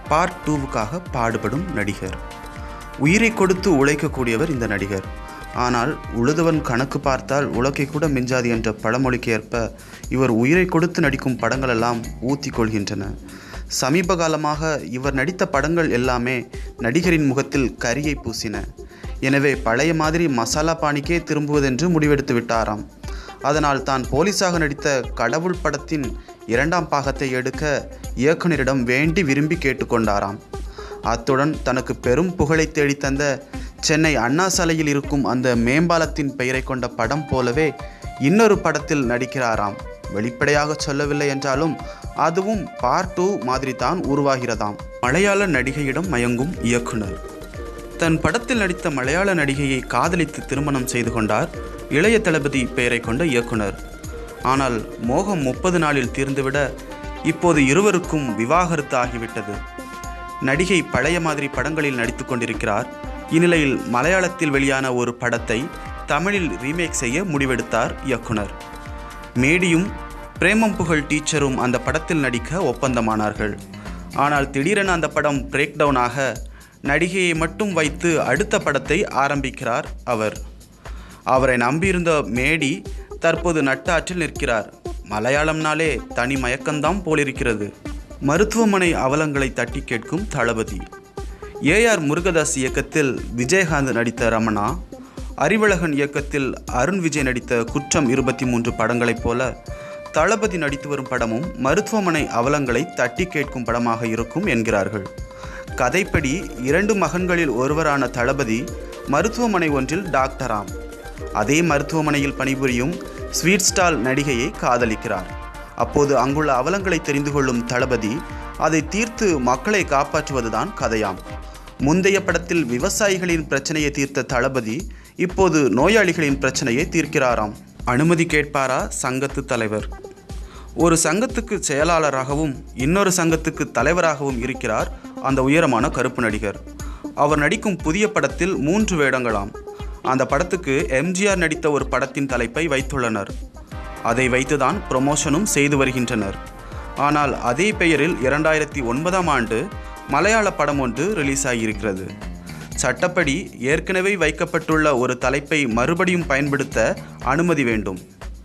part டூவுக்காக பாடுபடும் நடிகர் உயிரை கொடுத்து உழைக்கக்கூடியவர் இந்த நடிகர் ஆனால் உழுதவன் கணக்கு பார்த்தால் உலகை கூட மிஞ்சாது என்ற பழமொழிக்கு ஏற்ப இவர் உயிரை கொடுத்து நடிக்கும் படங்களெல்லாம் ஊத்தி கொள்கின்றன சமீப காலமாக இவர் நடித்த படங்கள் எல்லாமே நடிகரின் முகத்தில் கரியை பூசின எனவே பழைய மாதிரி மசாலா பாணிக்கே திரும்புவதென்று முடிவெடுத்து விட்டாராம் அதனால் தான் போலீஸாக நடித்த கடவுள் படத்தின் இரண்டாம் பாகத்தை எடுக்க இயக்குனரிடம் வேண்டி விரும்பி கேட்டுக்கொண்டாராம் அத்துடன் தனக்கு பெரும் புகழை தேடித்தந்த சென்னை அண்ணா சாலையில் இருக்கும் அந்த மேம்பாலத்தின் பெயரை கொண்ட படம் போலவே இன்னொரு படத்தில் நடிக்கிறாராம் வெளிப்படையாக சொல்லவில்லை என்றாலும் அதுவும் பார்ட் டூ மாதிரி தான் உருவாகிறதாம் மலையாள நடிகையிடம் மயங்கும் இயக்குனர் தன் படத்தில் நடித்த மலையாள நடிகையை காதலித்து திருமணம் செய்து கொண்டார் இளைய தளபதி பெயரை கொண்ட இயக்குனர் ஆனால் மோகம் முப்பது நாளில் தீர்ந்துவிட இப்போது இருவருக்கும் விவாகரத்து ஆகிவிட்டது நடிகை பழைய மாதிரி படங்களில் நடித்து கொண்டிருக்கிறார் இந்நிலையில் மலையாளத்தில் வெளியான ஒரு படத்தை தமிழில் ரீமேக் செய்ய முடிவெடுத்தார் இயக்குனர் மேடியும் பிரேமம் புகழ் டீச்சரும் அந்த படத்தில் நடிக்க ஒப்பந்தமானார்கள் ஆனால் திடீரென அந்த படம் பிரேக் டவுன் ஆக நடிகையை மட்டும் வைத்து அடுத்த படத்தை ஆரம்பிக்கிறார் அவர் அவரை நம்பியிருந்த மேடி தற்போது நட்டாற்றில் நிற்கிறார் மலையாளம்னாலே தனி மயக்கம்தான் போலிருக்கிறது மருத்துவமனை அவலங்களை தட்டி கேட்கும் தளபதி ஏஆர் முருகதாஸ் இயக்கத்தில் விஜயகாந்த் நடித்த ரமணா அறிவழகன் இயக்கத்தில் அருண் விஜய் நடித்த குற்றம் இருபத்தி மூன்று படங்களைப் போல தளபதி நடித்து வரும் படமும் மருத்துவமனை அவலங்களை தட்டி கேட்கும் படமாக இருக்கும் என்கிறார்கள் கதைப்படி இரண்டு மகன்களில் ஒருவரான தளபதி மருத்துவமனை ஒன்றில் டாக்டராம் அதே மருத்துவமனையில் பணிபுரியும் ஸ்வீட் ஸ்டால் நடிகையை காதலிக்கிறார் அப்போது அங்குள்ள அவலங்களை தெரிந்து கொள்ளும் தளபதி அதை தீர்த்து மக்களை காப்பாற்றுவதுதான் கதையாம் முந்தைய படத்தில் விவசாயிகளின் பிரச்சனையை தீர்த்த தளபதி இப்போது நோயாளிகளின் பிரச்சனையை தீர்க்கிறாராம் அனுமதி கேட்பாரா சங்கத்து தலைவர் ஒரு சங்கத்துக்கு செயலாளராகவும் இன்னொரு சங்கத்துக்கு தலைவராகவும் இருக்கிறார் அந்த உயரமான கருப்பு நடிகர் அவர் நடிக்கும் புதிய படத்தில் மூன்று வேடங்களாம் அந்த படத்துக்கு எம்ஜிஆர் நடித்த ஒரு படத்தின் தலைப்பை வைத்துள்ளனர் அதை வைத்துதான் ப்ரொமோஷனும் செய்து வருகின்றனர் ஆனால் அதே பெயரில் இரண்டாயிரத்தி ஒன்பதாம் ஆண்டு மலையாள படம் ஒன்று ரிலீஸ் ஆகியிருக்கிறது சட்டப்படி ஏற்கனவே வைக்கப்பட்டுள்ள ஒரு தலைப்பை மறுபடியும் பயன்படுத்த அனுமதி வேண்டும்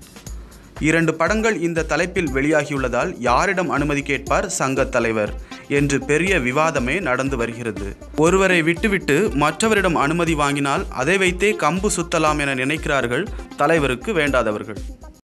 இரண்டு படங்கள் இந்த தலைப்பில் வெளியாகியுள்ளதால் யாரிடம் அனுமதி கேட்பார் சங்க தலைவர் என்று பெரிய விவாதமே நடந்து வருகிறது ஒருவரை விட்டுவிட்டு மற்றவரிடம் அனுமதி வாங்கினால் அதை வைத்தே கம்பு சுத்தலாம் என நினைக்கிறார்கள் தலைவருக்கு வேண்டாதவர்கள்